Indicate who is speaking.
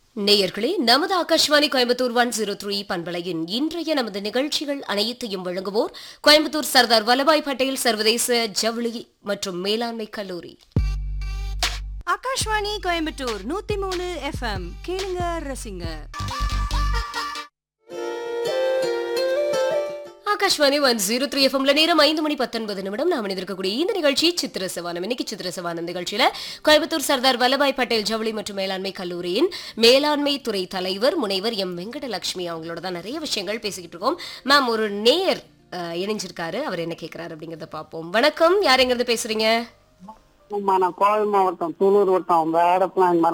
Speaker 1: நேயர்களே நமது Akashvani Coimbatore one zero three பண்பலையின் இன்றைய நமது நிகழ்ச்சிகள் அனைத்தையும் வழங்குவோர் கோயம்புத்தூர் சர்தார் வல்லபாய் பட்டேல் சர்வதேச ஜவுளி மற்றும் மேலாண்மை கல்லூரி
Speaker 2: ஆகாஷ்வாணி கோயம்புத்தூர் நூத்தி மூணு எஃப்எம் கேளுங்க ரசிங்க
Speaker 1: ஆகாஷ்வாணி ஒன் ஜீரோ த்ரீ எஃப்எம்ல நேரம் ஐந்து மணி பத்தொன்பது நிமிடம் நாம் இருக்கக்கூடிய இந்த நிகழ்ச்சி சித்திர சவானம் இன்னைக்கு சித்திர சவானம் நிகழ்ச்சியில கோயம்புத்தூர் சர்தார் வல்லபாய் பட்டேல் ஜவுளி மற்றும் மேலாண்மை கல்லூரியின் மேலாண்மை துறை தலைவர் முனைவர் எம் வெங்கடலட்சுமி அவங்களோட தான் நிறைய விஷயங்கள் பேசிக்கிட்டு இருக்கோம் மேம் ஒரு நேயர் அஹ், இணைஞ்சிருக்காரு அவர் என்ன கேட்கிறாரு அப்படிங்கறத பார்ப்போம் வணக்கம் யார் எங்கிருந்து பேசுறீங்க
Speaker 3: ஆமா நான் கோவை மாவட்டம் தூளூர் வட்டம் வேடப்பலான்